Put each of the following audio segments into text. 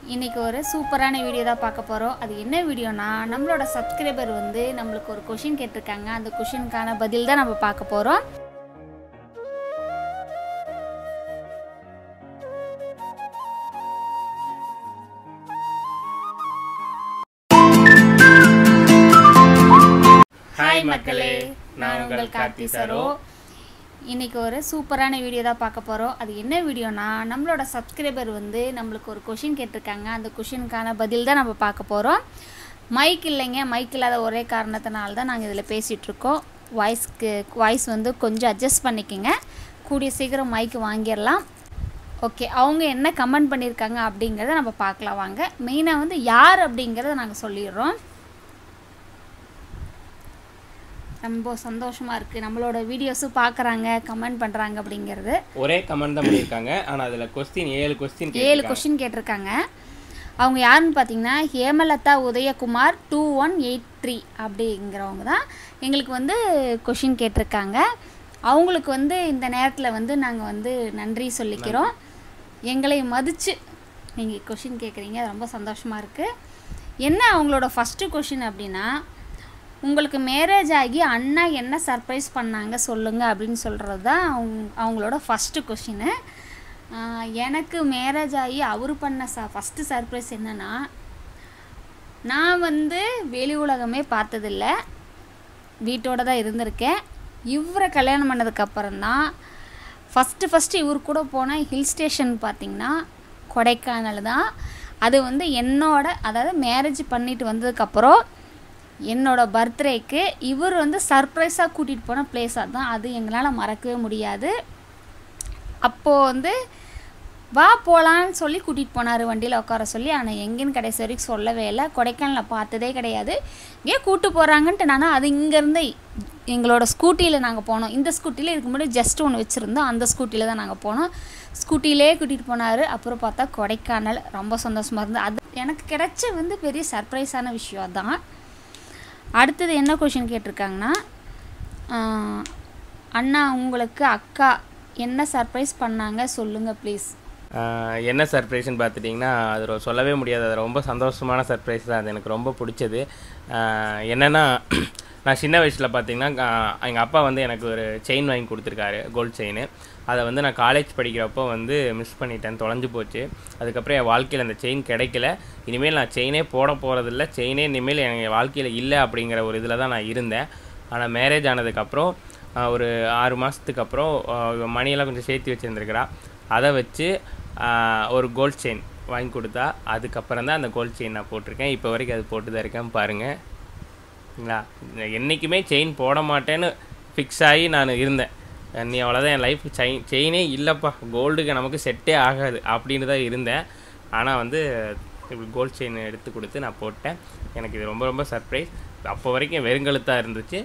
இன்றைக்கி ஒரு சூப்பரான வீடியோ தான் பார்க்க போகிறோம் அது என்ன வீடியோனா நம்மளோட சப்ஸ்கிரைபர் வந்து நம்மளுக்கு ஒரு கொஷின் கேட்டிருக்காங்க அந்த கொஷினுக்கான பதில் தான் நம்ம பார்க்க போகிறோம் ஹாய் மக்களே நான் உங்கள் கார்த்தி சரோ இன்னைக்கு ஒரு சூப்பரான வீடியோ தான் பார்க்க போகிறோம் அது என்ன வீடியோனா நம்மளோட சப்ஸ்கிரைபர் வந்து நம்மளுக்கு ஒரு கொஷின் கேட்டிருக்காங்க அந்த கொஷினுக்கான பதில் தான் நம்ம பார்க்க போகிறோம் மைக் இல்லைங்க மைக் இல்லாத ஒரே காரணத்தினால தான் நாங்கள் இதில் பேசிகிட்ருக்கோம் வாய்ஸ்க்கு வாய்ஸ் வந்து கொஞ்சம் அட்ஜஸ்ட் பண்ணிக்கோங்க கூடிய சீக்கிரம் மைக் வாங்கிடலாம் ஓகே அவங்க என்ன கமெண்ட் பண்ணியிருக்காங்க அப்படிங்கிறத நம்ம பார்க்கலாம் வாங்க மெயினாக வந்து யார் அப்படிங்கிறத நாங்கள் சொல்லிடுறோம் ரொம்ப சந்தோஷமாக இருக்குது நம்மளோட வீடியோஸும் பார்க்குறாங்க கமெண்ட் பண்ணுறாங்க அப்படிங்கிறது ஒரே கமெண்ட் தான் பண்ணியிருக்காங்க ஆனால் அதில் கொஸ்டின் ஏழு கொஸ்டின் ஏழு கொஷின் கேட்டிருக்காங்க அவங்க யாருன்னு பார்த்தீங்கன்னா Hemalatha Udayakumar two one eight three அப்படிங்கிறவங்க தான் எங்களுக்கு வந்து கொஷின் கேட்டிருக்காங்க அவங்களுக்கு வந்து இந்த நேரத்தில் வந்து நாங்கள் வந்து நன்றி சொல்லிக்கிறோம் எங்களை மதித்து நீங்கள் கொஷின் கேட்குறீங்க அது ரொம்ப சந்தோஷமாக இருக்குது என்ன அவங்களோட ஃபஸ்ட்டு கொஷின் அப்படின்னா உங்களுக்கு மேரேஜ் ஆகி அண்ணா என்ன சர்ப்ரைஸ் பண்ணாங்க சொல்லுங்கள் அப்படின்னு சொல்கிறது தான் அவங்க அவங்களோட ஃபஸ்ட்டு கொஷினு எனக்கு மேரேஜ் ஆகி அவர் பண்ண ச ஃபஸ்ட்டு சர்ப்ரைஸ் என்னென்னா நான் வந்து வெளி உலகமே பார்த்ததில்ல வீட்டோட தான் இருந்திருக்கேன் இவரை கல்யாணம் பண்ணதுக்கப்புறம் தான் ஃபஸ்ட்டு ஃபஸ்ட்டு இவர் கூட போன ஹில் ஸ்டேஷன் பார்த்திங்கன்னா கொடைக்கானல் தான் அது வந்து என்னோட அதாவது மேரேஜ் பண்ணிட்டு வந்ததுக்கப்புறம் என்னோட பர்த்டேக்கு இவர் வந்து சர்ப்ரைஸாக கூட்டிகிட்டு போன பிளேஸாக தான் அது எங்களால் மறக்கவே முடியாது அப்போது வந்து வா போகலான்னு சொல்லி கூட்டிகிட்டு போனார் வண்டியில் உட்கார சொல்லி ஆனால் எங்கேன்னு கடைசி வரைக்கும் சொல்லவே இல்லை கொடைக்கானலில் பார்த்ததே கிடையாது ஏன் கூட்டு போகிறாங்கன்ட்டு நான் அது இங்கேருந்து எங்களோட ஸ்கூட்டியில் நாங்கள் போனோம் இந்த ஸ்கூட்டியில் இதுக்கு முன்னாடி ஜஸ்ட் ஒன்று வச்சுருந்தோம் அந்த ஸ்கூட்டியில் தான் நாங்கள் போனோம் ஸ்கூட்டிலே கூட்டிகிட்டு போனார் அப்புறம் பார்த்தா கொடைக்கானல் ரொம்ப சந்தோஷமாக இருந்தது அது எனக்கு கிடைச்ச வந்து பெரிய சர்ப்ரைஸான விஷயம் தான் அடுத்தது என்ன கொஷின் கேட்டிருக்காங்கன்னா அண்ணா உங்களுக்கு அக்கா என்ன சர்ப்ரைஸ் பண்ணாங்க சொல்லுங்கள் ப்ளீஸ் என்ன சர்ப்ரைஸ்னு பார்த்துட்டிங்கன்னா அது ரொ- சொல்லவே முடியாது அது ரொம்ப சந்தோஷமான சர்ப்ரைஸ் தான் அது எனக்கு ரொம்ப பிடிச்சது என்னென்னா நான் சின்ன வயசில் பார்த்தீங்கன்னா எங்கள் அப்பா வந்து எனக்கு ஒரு செயின் வாங்கி கொடுத்துருக்காரு கோல்ட் செயின் அதை வந்து நான் காலேஜ் படிக்கிறப்போ வந்து மிஸ் பண்ணிட்டேன் தொலைஞ்சு போச்சு அதுக்கப்புறம் என் வாழ்க்கையில் அந்த செயின் கிடைக்கல இனிமேல் நான் செயினே போட போகிறதில்ல செயினே இனிமேல் என் வாழ்க்கையில் இல்லை அப்படிங்கிற ஒரு இதில் தான் நான் இருந்தேன் ஆனால் மேரேஜ் ஆனதுக்கப்புறம் ஆஹ், ஒரு ஆறு மாதத்துக்கு அப்புறம் ஆஹ், மணியெல்லாம் கொஞ்சம் சேர்த்து வச்சுருந்துருக்கிறா அதை வச்சு ஆஹ், ஒரு கோல்ட் செயின் வாங்கி கொடுத்தா அதுக்கப்புறம் தான் அந்த கோல்ட் செயின் நான் போட்டிருக்கேன் இப்போ வரைக்கும் அது போட்டு தான் இருக்கேன் பாருங்கள் சரிங்களா என்றைக்குமே செயின் போட மாட்டேன்னு ஃபிக்ஸ் ஆகி நான் இருந்தேன் நீ அவ்வளோதான் என் லைஃப் செயின் செயினே இல்லைப்பா கோல்டுக்கு நமக்கு செட்டே ஆகாது அப்படின்னு தான் இருந்தேன் ஆனால் வந்து இப்படி கோல்ட் செயின் எடுத்து கொடுத்து நான் போட்டேன் எனக்கு இது ரொம்ப ரொம்ப சர்ப்ரைஸ் அப்போ வரைக்கும் வெறுங்கழுத்தாக இருந்துச்சு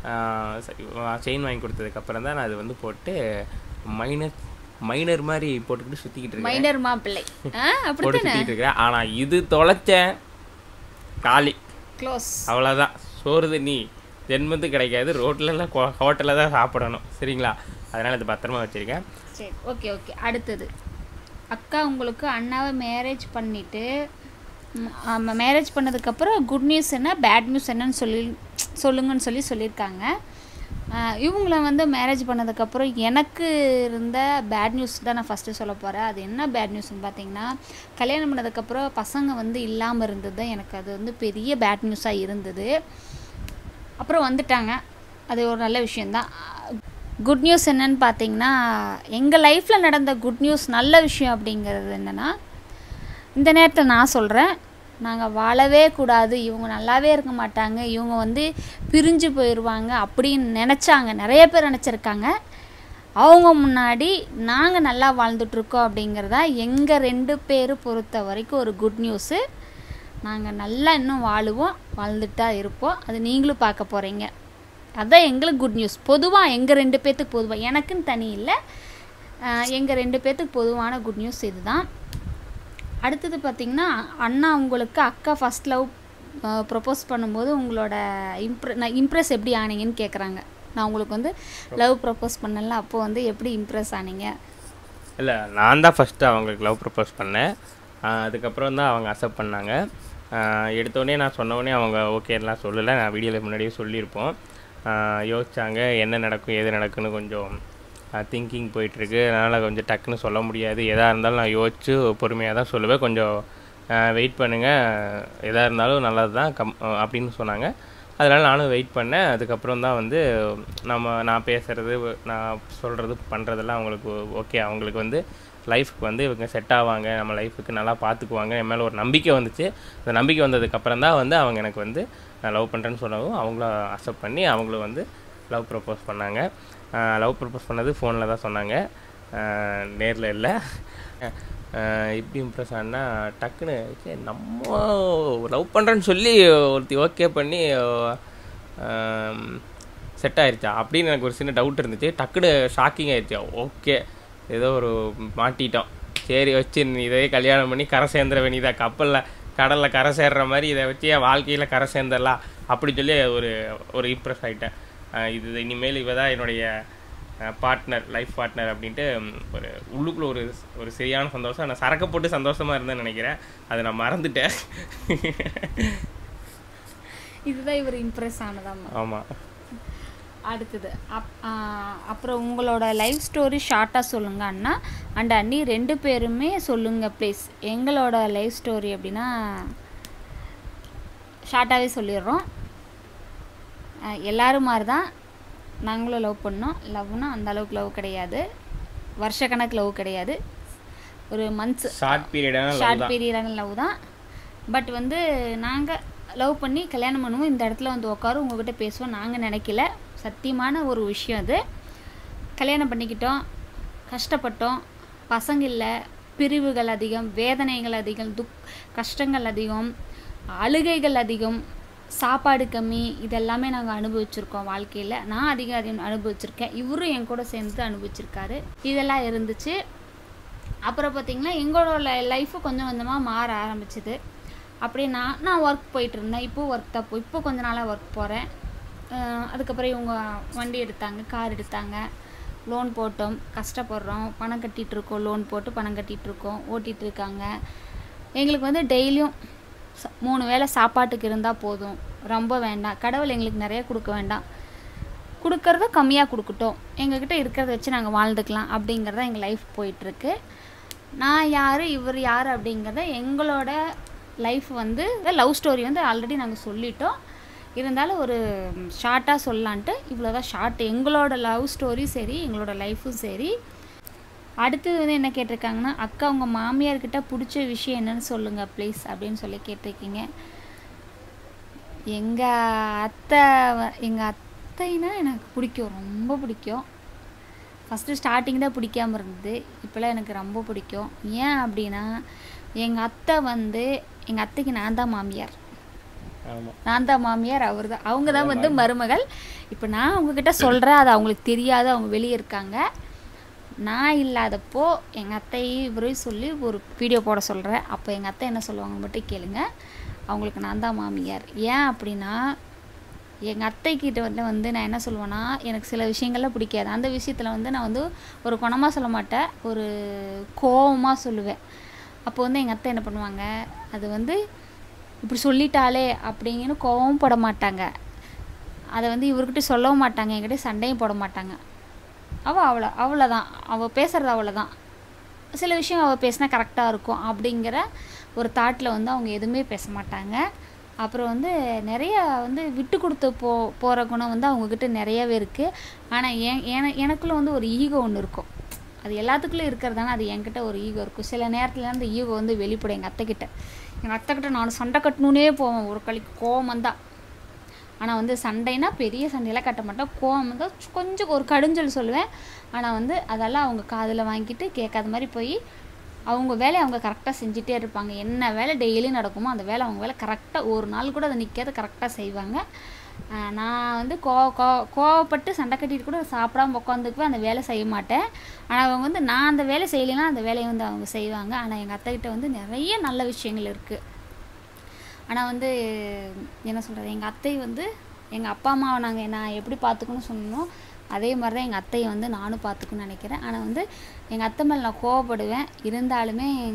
செயின் வாங்கி கொடுத்ததுக்கப்புறம் தான் நான் அது வந்து போட்டு மைனர் மைனர் மாதிரி போட்டுக்கிட்டு சுற்றிக்கிட்டு இருக்கேன் மைனர் மாப்பிள்ளை ஆ போட்டு அப்படித்தானே சுற்றிக்கிட்டு இருக்கிறேன் ஆனால் இது தொலைச்சேன் காலி க்ளோஸ் அவ்வளோதான் சோறு தண்ணி ஜென்மத்து கிடைக்காது ரோட்லலாம் ஹோட்டலில் தான் சாப்பிடணும் சரிங்களா அதனால் இது பத்திரமா வச்சுருக்கேன் சரி ஓகே ஓகே அடுத்தது அக்கா உங்களுக்கு அண்ணாவை மேரேஜ் பண்ணிவிட்டு ஆமாம் மேரேஜ் பண்ணதுக்கப்புறம் குட் நியூஸ் என்ன பேட் நியூஸ் என்னன்னு சொல்லி சொல்லுங்கன்னு சொல்லி சொல்லியிருக்காங்க ஆஹ் இவங்கள வந்து மேரேஜ் பண்ணதுக்கப்புறம் எனக்கு இருந்த பேட் நியூஸ் தான் நான் ஃபஸ்ட்டு சொல்ல போகிறேன் அது என்ன பேட் நியூஸ்னு பார்த்தீங்கன்னா கல்யாணம் பண்ணதுக்கப்புறம் பசங்க வந்து இல்லாமல் இருந்தது தான் எனக்கு அது வந்து பெரிய பேட் நியூஸாக இருந்தது அப்புறம் வந்துட்டாங்க அது ஒரு நல்ல விஷயந்தான் குட் நியூஸ் என்னன்னு பார்த்தீங்கன்னா எங்கள் லைஃப்பில் நடந்த குட் நியூஸ் நல்ல விஷயம் அப்படிங்கிறது என்னென்னா இந்த நேரத்தில் நான் சொல்கிறேன் நாங்கள் வாழவே கூடாது இவங்க நல்லாவே இருக்க மாட்டாங்க இவங்க வந்து பிரிஞ்சு போயிடுவாங்க அப்படின்னு நினச்சாங்க நிறைய பேர் நினச்சிருக்காங்க அவங்க முன்னாடி நாங்கள் நல்லா வாழ்ந்துட்டுருக்கோம் அப்படிங்கிறதா எங்கள் ரெண்டு பேர் பொறுத்த வரைக்கும் ஒரு குட் நியூஸு நாங்கள் நல்லா இன்னும் வாழுவோம் வாழ்ந்துட்டா இருப்போம் அது நீங்களும் பார்க்க போகிறீங்க அதான் எங்களுக்கு குட் நியூஸ் பொதுவாக எங்கள் ரெண்டு பேர்த்துக்கு பொதுவாக எனக்குன்னு தனி இல்லை எங்கள் ரெண்டு பேர்த்துக்கு பொதுவான குட் நியூஸ் இதுதான் அடுத்தது பார்த்திங்கன்னா அண்ணா உங்களுக்கு அக்கா ஃபஸ்ட் லவ் ப்ரப்போஸ் பண்ணும்போது உங்களோட இம்ப்ரெ நான் இம்ப்ரெஸ் எப்படி ஆனீங்கன்னு கேட்குறாங்க நான் உங்களுக்கு வந்து லவ் ப்ரப்போஸ் பண்ணல அப்போ வந்து எப்படி இம்ப்ரெஸ் ஆனீங்க இல்லை நான் தான் ஃபஸ்ட்டு அவங்களுக்கு லவ் ப்ரப்போஸ் பண்ணேன் ஆஹ் அதுக்கப்புறம் தான் அவங்க அக்செப்ட் பண்ணாங்க ஆஹ் எடுத்தோடனே நான் சொன்னோடனே அவங்க ஓகேலாம் சொல்லலை நான் வீடியோவில் முன்னாடியே சொல்லியிருப்போம் ஆஹ் யோசிச்சாங்க என்ன நடக்கும் எது நடக்குன்னு கொஞ்சம் திங்கிங் போயிட்டுருக்கு அதனால் கொஞ்சம் டக்குன்னு சொல்ல முடியாது எதாக இருந்தாலும் நான் யோசிச்சு பொறுமையாக தான் சொல்லுவேன் கொஞ்சம் வெயிட் பண்ணுங்கள் எதாக இருந்தாலும் நல்லது தான் கம் அப்படின்னு சொன்னாங்க அதனால் நானும் வெயிட் பண்ணேன் அதுக்கப்புறம் தான் வந்து நம்ம நான் பேசுகிறது நான் சொல்கிறது பண்ணுறதெல்லாம் அவங்களுக்கு ஓகே அவங்களுக்கு வந்து லைஃப்க்கு வந்து இவங்க செட் ஆவாங்க நம்ம லைஃபுக்கு நல்லா பார்த்துக்குவாங்க என் மேலே ஒரு நம்பிக்கை வந்துச்சு அந்த நம்பிக்கை வந்ததுக்கப்புறம் தான் வந்து அவங்க எனக்கு வந்து நான் லவ் பண்ணுறேன்னு சொல்லவும் அவங்களும் அக்செப்ட் பண்ணி அவங்களும் வந்து லவ் ப்ரப்போஸ் பண்ணாங்க லவ் ப்ரப்போஸ் பண்ணது ஃபோனில் தான் சொன்னாங்க நேரில் இல்லை எப்படி இம்ப்ரெஸ் ஆனா டக்குன்னு சரி நம்ம லவ் பண்ணுறேன்னு சொல்லி ஒருத்தி ஓகே பண்ணி செட் ஆயிருச்சா அப்படின்னு எனக்கு ஒரு சின்ன டவுட் இருந்துச்சு டக்குன்னு ஷாக்கிங் ஆயிடுச்சு ஓகே ஏதோ ஒரு மாட்டிட்டோம் சரி வச்சு நீ இதே கல்யாணம் பண்ணி கரை சேர்ந்துட வேண்டியதா கப்பலில் கடலில் கரை சேர்ற மாதிரி இதை வச்சு என் வாழ்க்கையில் கரை சேர்ந்துடலாம் அப்படி சொல்லி ஒரு ஒரு இம்ப்ரெஸ் ஆகிட்டேன் இது இனிமேல் இவ தான் என்னுடைய பார்ட்னர் லைஃப் பார்ட்னர் அப்படின்ட்டு ம், ஒரு உள்ளுக்குள்ள ஒரு ஒரு சரியான சந்தோஷம் நான் சரக்கு போட்டு சந்தோஷமாக இருந்தேன்னு நினைக்கிறேன் அதை நான் மறந்துட்டேன் இதுதான் இவர் இம்ப்ரெஸ் ஆனதாம்மா ஆமாம் அடுத்தது அப் ஆ, அப்புறம் உங்களோட லைஃப் ஸ்டோரி ஷார்ட்டாக சொல்லுங்க அண்ணா அண்ட் அண்ணி ரெண்டு பேருமே சொல்லுங்க ப்ளீஸ் எங்களோட லைஃப் ஸ்டோரி அப்படின்னா ஷார்ட்டாகவே சொல்லிடுறோம் ஆ, எல்லாரும் மாதிரி தான் நாங்களும் லவ் பண்ணோம் லவ்னா அந்த அளவுக்கு லவ் கிடையாது வருஷக்கணக்கு லவ் கிடையாது ஒரு மந்த்ஸ் ஷார்ட் பீரியடான லவ் ஷார்ட் தான் பீரியடான லவ் தான் பட் வந்து நாங்கள் லவ் பண்ணி கல்யாணம் பண்ணுவோம் இந்த இடத்துல வந்து உட்காரும் உங்ககிட்ட பேசுவோம் நாங்கள் நினைக்கல சத்தியமான ஒரு விஷயம் அது கல்யாணம் பண்ணிக்கிட்டோம் கஷ்டப்பட்டோம் பசங்க இல்லை பிரிவுகள் அதிகம் வேதனைகள் அதிகம் துக் கஷ்டங்கள் அதிகம் அழுகைகள் அதிகம் சாப்பாடு கம்மி இதெல்லாமே நாங்கள் அனுபவிச்சிருக்கோம் வாழ்க்கையில் நான் அதிகம் அதிகம் அனுபவிச்சிருக்கேன் இவரும் என் கூட சேர்ந்து அனுபவிச்சிருக்காரு இதெல்லாம் இருந்துச்சு அப்புறம் பார்த்திங்கன்னா எங்களோட லைஃபு கொஞ்சம் கொஞ்சமாக மாற ஆரம்பிச்சுது அப்படியே நான் நான் ஒர்க் போயிட்டு இருந்தேன் இப்போ ஒர்க் தான் போ இப்போ கொஞ்ச நாளாக ஒர்க் போகிறேன் அதுக்கப்புறம் இவங்க வண்டி எடுத்தாங்க கார் எடுத்தாங்க லோன் போட்டோம் கஷ்டப்படுறோம் பணம் கட்டிகிட்டு இருக்கோம் லோன் போட்டு பணம் கட்டிகிட்டு இருக்கோம் ஓட்டிகிட்டு இருக்காங்க எங்களுக்கு வந்து டெய்லியும் ச- மூணு வேளை சாப்பாட்டுக்கு இருந்தால் போதும் ரொம்ப வேண்டாம் கடவுள் எங்களுக்கு நிறைய கொடுக்க வேண்டாம் கொடுக்கறத கம்மியாக கொடுக்கட்டும் எங்ககிட்ட இருக்கிறத வச்சு நாங்கள் வாழ்ந்துக்கலாம் அப்படிங்கிறத எங்கள் லைஃப் போயிட்டுருக்கு நான் யார் இவர் யார் அப்படிங்கிறத எங்களோட லைஃப் வந்து லவ் ஸ்டோரி வந்து ஆல்ரெடி நாங்கள் சொல்லிட்டோம் இருந்தாலும் ஒரு ஷார்ட்டாக சொல்லலான்ட்டு இவ்வளோதான் ஷார்ட் எங்களோட லவ் ஸ்டோரி சரி எங்களோட லைஃப்பும் சரி அடுத்தது வந்து என்ன கேட்டிருக்காங்கன்னா அக்கா உங்கள் மாமியார்கிட்ட பிடிச்ச விஷயம் என்னன்னு சொல்லுங்கள் ப்ளீஸ் அப்படின்னு சொல்லி கேட்டிருக்கீங்க எங்கள் அத்தை எங்கள் அத்தைனா எனக்கு பிடிக்கும் ரொம்ப பிடிக்கும் ஃபஸ்ட்டு ஸ்டார்டிங் தான் பிடிக்காம இருந்தது இப்போலாம் எனக்கு ரொம்ப பிடிக்கும் ஏன் அப்படின்னா எங்கள் அத்தை வந்து எங்கள் அத்தைக்கு நான் தான் மாமியார் ஆமாம் நான் தான் மாமியார் அவர் தான் அவங்க தான் வந்து மருமகள் இப்போ நான் உங்ககிட்ட சொல்கிறேன் அது அவங்களுக்கு தெரியாது அவங்க வெளியே இருக்காங்க நான் இல்லாதப்போ எங்கள் அத்தையும் இவரையும் சொல்லி ஒரு வீடியோ போட சொல்கிறேன் அப்போ எங்கள் அத்தை என்ன சொல்லுவாங்க மட்டும் கேளுங்க அவங்களுக்கு நான் தான் மாமியார் ஏன் அப்படின்னா எங்கள் அத்தைக்கிட்ட வந்து வந்து நான் என்ன சொல்லுவேன்னா எனக்கு சில விஷயங்கள்லாம் பிடிக்காது அந்த விஷயத்தில் வந்து நான் வந்து ஒரு குணமாக சொல்ல மாட்டேன் ஒரு கோவமாக சொல்லுவேன் அப்போ வந்து எங்கள் அத்தை என்ன பண்ணுவாங்க அது வந்து இப்படி சொல்லிட்டாளே அப்படிங்கன்னு கோவமும் போட மாட்டாங்க அதை வந்து இவர்கிட்ட சொல்லவும் மாட்டாங்க என்கிட்ட சண்டையும் போட மாட்டாங்க அவள் அவ்வளோ அவ்வளோதான் அவள் பேசுகிறது அவ்வளோதான் சில விஷயம் அவள் பேசினா கரெக்டாக இருக்கும் அப்படிங்கிற ஒரு தாட்டில் வந்து அவங்க எதுவுமே பேச மாட்டாங்க அப்புறம் வந்து நிறைய வந்து விட்டு கொடுத்து போ போகிற குணம் வந்து அவங்கக்கிட்ட நிறையவே இருக்குது ஆனால் என் என எனக்குள்ள வந்து ஒரு ஈகோ ஒன்று இருக்கும் அது எல்லாத்துக்குள்ளே இருக்கிறதான அது என்கிட்ட ஒரு ஈகோ இருக்கும் சில நேரத்தில் அந்த ஈகோ வந்து வெளிப்படும் எங்கள் அத்தைக்கிட்ட எங்கள் அத்தைக்கிட்ட நான் சண்டை கட்டணுன்னே போவேன் ஒரு கழிக்கு கோவம் வந்தா ஆனால் வந்து சண்டைனா பெரிய சண்டையெல்லாம் கட்ட மாட்டேன் கோவம் வந்து கொஞ்சம் ஒரு கடுஞ்சொல் சொல்லுவேன் ஆனால் வந்து அதெல்லாம் அவங்க காதில் வாங்கிட்டு கேட்காத மாதிரி போய் அவங்க வேலையை அவங்க கரெக்டாக செஞ்சுட்டே இருப்பாங்க என்ன வேலை டெய்லி நடக்குமோ அந்த வேலை அவங்க வேலை கரெக்டாக ஒரு நாள் கூட அதை நிற்காத கரெக்டாக செய்வாங்க ஆஹ் நான் வந்து கோ கோ கோவப்பட்டு சண்டை கட்டிட்டு கூட சாப்பிடாம உட்காந்துக்குவேன் அந்த வேலை செய்ய மாட்டேன் ஆனால் அவங்க வந்து நான் அந்த வேலை செய்யலைன்னா அந்த வேலையை வந்து அவங்க செய்வாங்க ஆனால் எங்கள் அத்தைக்கிட்ட வந்து நிறைய நல்ல விஷயங்கள் இருக்குது ஆனால் வந்து என்ன சொல்கிறது எங்கள் அத்தை வந்து எங்கள் அப்பா அம்மாவை நாங்கள் நான் எப்படி பார்த்துக்கணும்னு சொன்னோம் அதே மாதிரி தான் எங்கள் அத்தையை வந்து நானும் பார்த்துக்கணும்னு நினைக்கிறேன் ஆனால் வந்து எங்கள் அத்தை மேலே நான் கோவப்படுவேன் இருந்தாலுமே எங்கள் அத்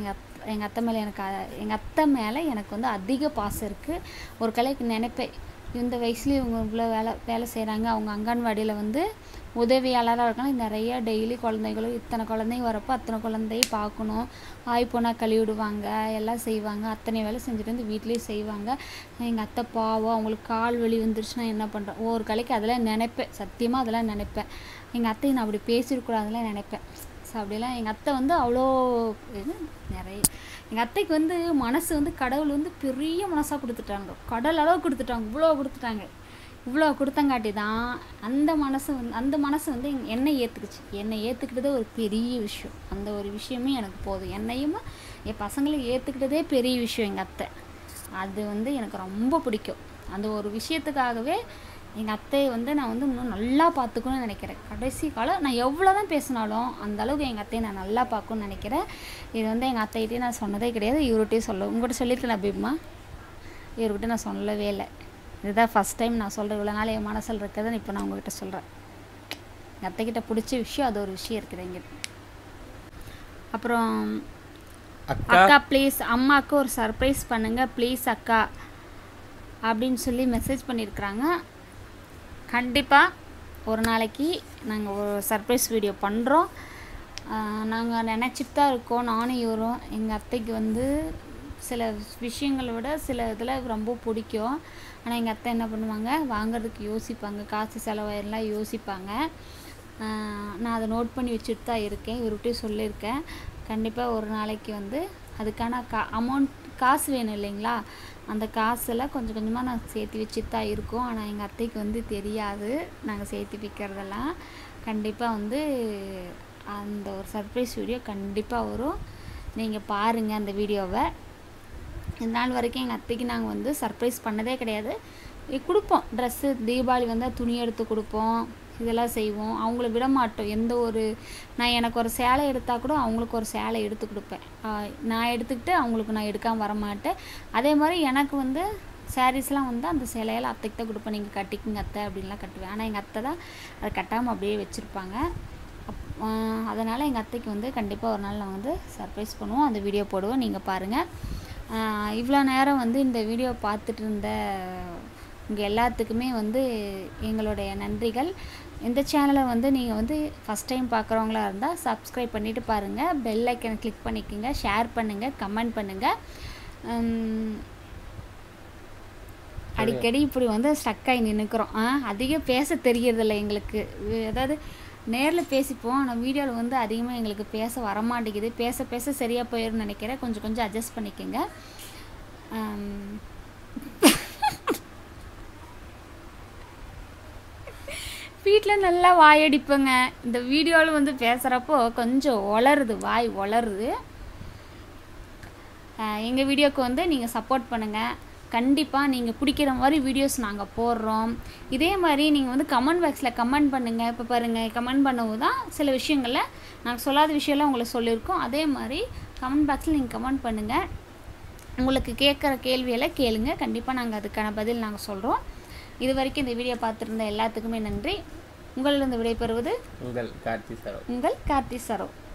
எங்கள் அத்தை மேலே எனக்கு எங்கள் அத்தை மேலே எனக்கு வந்து அதிக பாசம் இருக்குது ஒரு கலைக்கு நினைப்பேன் இந்த வயசுலேயும் இவங்க இவ்வளோ வேலை வேலை செய்கிறாங்க அவங்க அங்கன்வாடியில் வந்து உதவியாளராக இருக்காங்க நிறைய டெய்லி குழந்தைகளும் இத்தனை குழந்தைங்க வரப்போ அத்தனை குழந்தைய பார்க்கணும் ஆய் போனால் கழுவி விடுவாங்க எல்லாம் செய்வாங்க அத்தனை வேலை செஞ்சுட்டு வந்து வீட்லேயும் செய்வாங்க எங்கள் அத்தை பாவம் அவங்களுக்கு கால் வலி வந்துருச்சுன்னா என்ன பண்ணுறோம் ஒவ்வொரு கலைக்கு அதெல்லாம் நினைப்பேன் சத்தியமாக அதெல்லாம் நினைப்பேன் எங்கள் அத்தையை நான் அப்படி பேசியிருக்கூடாதுலாம் நினைப்பேன் ஸோ அப்படிலாம் எங்கள் அத்தை வந்து அவ்வளோ இது நிறைய எங்கள் அத்தைக்கு வந்து மனசு வந்து கடவுள் வந்து பெரிய மனசாக கொடுத்துட்டாங்க கடல் அளவு கொடுத்துட்டாங்க இவ்வளோ கொடுத்துட்டாங்க இவ்வளோ கொடுத்தங்காட்டி தான் அந்த மனசு வந்து அந்த மனசு வந்து எங்க- என்னை ஏற்றுக்குச்சு என்னை ஏற்றுக்கிட்டதே ஒரு பெரிய விஷயம் அந்த ஒரு விஷயமே எனக்கு போதும் என்னையும் என் பசங்களை ஏற்றுக்கிட்டதே பெரிய விஷயம் எங்கள் அத்தை அது வந்து எனக்கு ரொம்ப பிடிக்கும் அந்த ஒரு விஷயத்துக்காகவே எங்கள் அத்தையை வந்து நான் வந்து இன்னும் நல்லா பார்த்துக்கணும்னு நினைக்கிறேன் கடைசி காலம் நான் எவ்வளோ தான் பேசினாலும் அந்த அளவுக்கு எங்கள் அத்தையை நான் நல்லா பார்க்கணும்னு நினைக்கிறேன் இது வந்து எங்கள் அத்தைகிட்டே நான் சொன்னதே கிடையாது இவர்கிட்டயும் சொல்ல உங்கள்கிட்ட சொல்லியிருக்கேன் அபிமா இவர்கிட்ட நான் சொல்லவே இல்லை இதுதான் ஃபஸ்ட் டைம் நான் சொல்கிறேன் இவ்வளோ நாள் என் மனசில் இருக்கிறத இப்போ நான் உங்ககிட்ட சொல்கிறேன் எங்கள் அத்தைக்கிட்ட பிடிச்ச விஷயம் அது ஒரு விஷயம் இருக்குது எங்கிட்ட அப்புறம் அக்கா அக்கா ப்ளீஸ் அம்மாவுக்கு ஒரு சர்ப்ரைஸ் பண்ணுங்க ப்ளீஸ் அக்கா அப்படின்னு சொல்லி மெசேஜ் பண்ணியிருக்கிறாங்க கண்டிப்பாக ஒரு நாளைக்கு நாங்கள் ஒரு சர்ப்ரைஸ் வீடியோ பண்ணுறோம் நாங்கள் நினச்சிட்டு தான் இருக்கோம் நானும் இவரும் எங்கள் அத்தைக்கு வந்து சில விஷயங்களை விட சில இதில் ரொம்ப பிடிக்கும் ஆனால் எங்கள் அத்தை என்ன பண்ணுவாங்க வாங்குறதுக்கு யோசிப்பாங்க காசு செலவாயிரலாம் யோசிப்பாங்க ஆஹ் நான் அதை நோட் பண்ணி வச்சுட்டு தான் இருக்கேன் இவர்கிட்டயும் சொல்லியிருக்கேன் கண்டிப்பாக ஒரு நாளைக்கு வந்து அதுக்கான கா அமௌண்ட் காசு வேணும் இல்லைங்களா அந்த காசெல்லாம் கொஞ்சம் கொஞ்சமாக நான் சேர்த்து வச்சுட்டு தான் இருக்கோம் ஆனால் எங்கள் அத்தைக்கு வந்து தெரியாது நாங்கள் சேர்த்து வைக்கிறதெல்லாம் கண்டிப்பாக வந்து அந்த ஒரு சர்ப்ரைஸ் வீடியோ கண்டிப்பாக வரும் நீங்கள் பாருங்கள் அந்த வீடியோவை இந்த நாள் வரைக்கும் எங்கள் அத்தைக்கு நாங்கள் வந்து சர்ப்ரைஸ் பண்ணதே கிடையாது இ- கொடுப்போம் ட்ரெஸ்ஸு தீபாவளி வந்தால் துணி எடுத்து கொடுப்போம் இதெல்லாம் செய்வோம் அவங்கள விட மாட்டோம் எந்த ஒரு நான் எனக்கு ஒரு சேலை எடுத்தால் கூட அவங்களுக்கு ஒரு சேலை எடுத்து கொடுப்பேன் ஆ, நான் எடுத்துக்கிட்டு அவங்களுக்கு நான் எடுக்காமல் வர மாட்டேன் அதே மாதிரி எனக்கு வந்து சாரீஸ்லாம் வந்து அந்த சேலையெல்லாம் அத்தைக்கு தான் கொடுப்பேன் நீங்கள் கட்டிக்குங்க அத்தை அப்படின்லாம் கட்டுவேன் ஆனால் எங்கள் அத்தை தான் அதை கட்டாமல் அப்படியே வச்சுருப்பாங்க அதனால் எங்கள் அத்தைக்கு வந்து கண்டிப்பாக ஒரு நாள் நான் வந்து சர்ப்ரைஸ் பண்ணுவோம் அந்த வீடியோ போடுவோம் நீங்கள் பாருங்கள் இவ்வளோ நேரம் வந்து இந்த வீடியோ பார்த்துட்டு இருந்த உங்கள் எல்லாத்துக்குமே வந்து எங்களுடைய நன்றிகள் இந்த சேனலை வந்து நீங்கள் வந்து ஃபஸ்ட் டைம் பார்க்குறவங்களா இருந்தால் சப்ஸ்கிரைப் பண்ணிவிட்டு பாருங்கள் பெல் ஐக்கனை கிளிக் பண்ணிக்கோங்க ஷேர் பண்ணுங்கள் கமெண்ட் பண்ணுங்கள் அடிக்கடி இப்படி வந்து ஸ்டக் ஆகி நின்றுக்கிறோம் ஆ அதிகம் பேச தெரியறதில்ல எங்களுக்கு வி- அதாவது நேரில் பேசிப்போம் ஆனால் வீடியோவில் வந்து அதிகமாக எங்களுக்கு பேச வரமாட்டேங்குது பேச பேச சரியாக போயிடும்னு நினைக்கிறேன் கொஞ்சம் கொஞ்சம் அட்ஜஸ்ட் பண்ணிக்கோங்க ஆம். வீட்டில் நல்லா வாயடிப்பேங்க இந்த வீடியோவில் வந்து பேசுகிறப்போ கொஞ்சம் ஒளருது வாய் ஒளருது எங்கள் வீடியோக்கு வந்து நீங்கள் சப்போர்ட் பண்ணுங்கள் கண்டிப்பாக நீங்கள் பிடிக்கிற மாதிரி வீடியோஸ் நாங்கள் போடுறோம் இதே மாதிரி நீங்கள் வந்து கமெண்ட் பாக்ஸில் கமெண்ட் பண்ணுங்கள் இப்போ பாருங்கள் கமெண்ட் பண்ணவும் தான் சில விஷயங்களில் நாங்கள் சொல்லாத விஷயம்லாம் உங்களுக்கு சொல்லியிருக்கோம் அதே மாதிரி கமெண்ட் பாக்ஸில் நீங்கள் கமெண்ட் பண்ணுங்கள் உங்களுக்கு கேட்குற கேள்வியெல்லாம் கேளுங்க கண்டிப்பாக நாங்கள் அதுக்கான பதில் நாங்கள் சொல்கிறோம் இது வரைக்கும் இந்த வீடியோ பார்த்துருந்த எல்லாத்துக்குமே நன்றி உங்களிடம் விடைபெறுவது உங்கள் கார்த்தி சரோ உங்கள் கார்த்தி சரோ